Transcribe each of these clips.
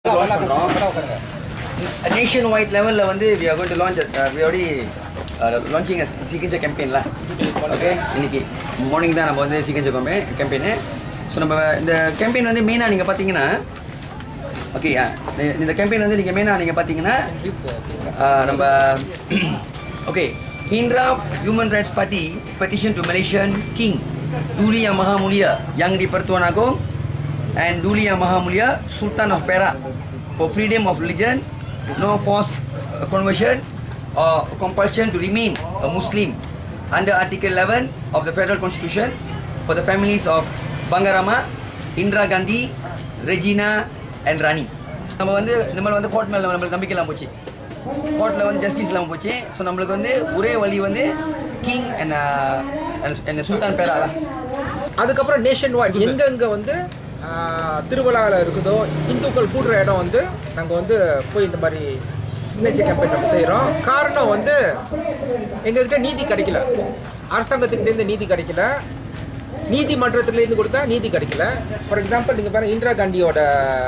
வந்து லான்ச் பண்ணுறோம் nation wide லெவலில் வந்து we are going to launch we already launching சிகிச்சை கேம்பெயினில் ஓகே இன்னைக்கு மார்னிங் தான் நம்ம வந்து சிகிச்சை கேம்பெயின் கேம்பெயின் ஸோ நம்ம இந்த கேம்பெயின் வந்து மெயினாக நீங்கள் பார்த்தீங்கன்னா ஓகே இந்த கேம்பெயின் வந்து நீங்கள் மெயினாக நீங்கள் பார்த்தீங்கன்னா ஆஹ், நம்ம okay Indra Human Rights Party petition to Malaysian King Duli Yang Maha Mulia Yang di-Pertuan Agong and Duli Yang Maha Mulia Sultan of Perak for freedom of religion, no forced uh, conversion or compulsion to remain a Muslim under Article 11 of the Federal Constitution for the families of Bangarama, Indra Gandhi, Regina and Rani. நம்ம வந்து நம்மள வந்து court மேலே நம்மளுக்கு நம்பிக்கை இல்லாமல் போச்சு கோர்ட்டில் வந்து ஜஸ்டிஸ் இல்லாமல் போச்சு ஸோ நம்மளுக்கு வந்து ஒரே வழி வந்து கிங் அண்ட் அண்ட் சுல்தான் பேரா தான் அதுக்கப்புறம் நேஷன் வைட் எங்கெங்க வந்து திருவிழாவில் இருக்குதோ இந்துக்கள் கூடுற இடம் வந்து நாங்கள் வந்து போய் இந்த மாதிரி சிக்னேச்சர் கேம்பெயின் நம்ம செய்கிறோம் காரணம் வந்து எங்ககிட்ட நீதி கிடைக்கல அரசாங்கத்துக்கிட்டேருந்து நீதி கிடைக்கல நீதிமன்றத்துலேருந்து கொடுத்தா நீதி கிடைக்கல ஃபார் எக்ஸாம்பிள் நீங்கள் பாருங்க இந்திரா காந்தியோட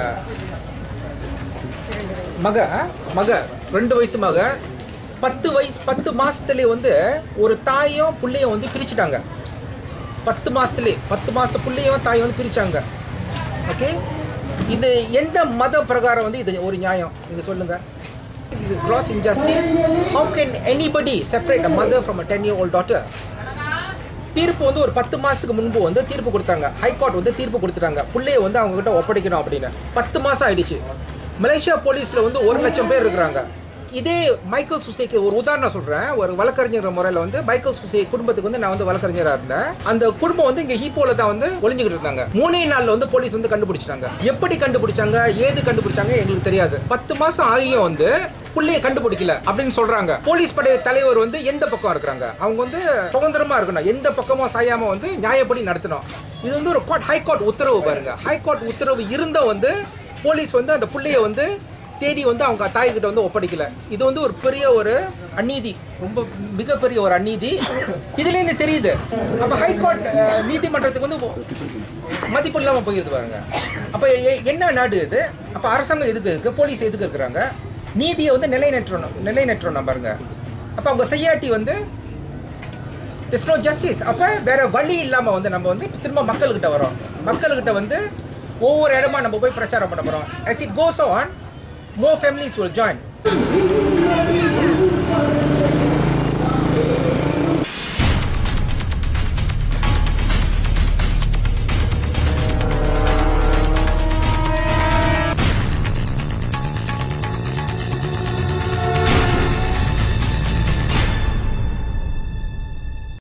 மக மக ரெண்டு வயசு மக பத்து வயசு பத்து மாசத்துலயே வந்து ஒரு தாயும் புள்ளையும் வந்து பிரிச்சுட்டாங்க பத்து மாசத்துலயே பத்து மாசத்து புள்ளையும் தாயும் வந்து பிரிச்சாங்க ஓகே இது எந்த மத பிரகாரம் வந்து இது ஒரு நியாயம் இது சொல்லுங்க This is gross injustice. How can anybody separate a mother from a 10 year old daughter? தீர்ப்பு வந்து ஒரு பத்து மாசத்துக்கு முன்பு வந்து தீர்ப்பு கொடுத்தாங்க ஹைகோர்ட் வந்து தீர்ப்பு கொடுத்துட்டாங்க புள்ளைய வந்து அவங்க கிட்ட ஒப்படைக்கணும் அப்படின்னு பத்து மாசம் ஆயிடுச்சு மலேசியா போலீஸ்ல வந்து ஒரு லட்சம் பேர் இருக்கிறாங்க இதே மைக்கேல் சுசேக்கு ஒரு உதாரணம் சொல்றேன் ஒரு வழக்கறிஞர் முறையில் வந்து மைக்கேல் சுசே குடும்பத்துக்கு வந்து நான் வந்து வழக்கறிஞராக இருந்தேன் அந்த குடும்பம் வந்து இங்க ஹீப்போல தான் வந்து ஒளிஞ்சுக்கிட்டு இருந்தாங்க மூணே நாள்ல வந்து போலீஸ் வந்து கண்டுபிடிச்சிட்டாங்க எப்படி கண்டுபிடிச்சாங்க ஏது கண்டுபிடிச்சாங்க எங்களுக்கு தெரியாது பத்து மாசம் ஆகியும் வந்து புள்ளைய கண்டுபிடிக்கல அப்படின்னு சொல்றாங்க போலீஸ் படை தலைவர் வந்து எந்த பக்கம் இருக்கிறாங்க அவங்க வந்து சுதந்திரமா இருக்கணும் எந்த பக்கமும் சாயாம வந்து நியாயப்படி நடத்தணும் இது வந்து ஒரு கோர்ட் ஹைகோர்ட் உத்தரவு பாருங்க ஹைகோர்ட் உத்தரவு இருந்தும் வந்து போலீஸ் வந்து அந்த புள்ளைய வந்து தேடி வந்து அவங்க தாய்கிட்ட வந்து ஒப்படைக்கல இது வந்து ஒரு பெரிய ஒரு அநீதி ரொம்ப மிகப்பெரிய ஒரு அநீதி இதுலேருந்து தெரியுது அப்போ ஹைகோர்ட் அஹ், நீதிமன்றத்துக்கு வந்து மதிப்பு இல்லாமல் போயிருது பாருங்க அப்போ என்ன நாடு இது அப்போ அரசாங்கம் எதுக்கு இருக்கு போலீஸ் எதுக்கு இருக்கிறாங்க நீதியை வந்து நிலைநற்றணும் நிலைநற்றணும் பாருங்க அப்போ அவங்க செய்யாட்டி வந்து இட்ஸ் நோ ஜஸ்டிஸ் அப்போ வேற வழி இல்லாமல் வந்து நம்ம வந்து திரும்ப மக்கள்கிட்ட வரோம் மக்கள்கிட்ட வந்து ஒவ்வொரு இடமா நம்ம போய் பிரச்சாரம் பண்ண போகிறோம் as it goes on more families will join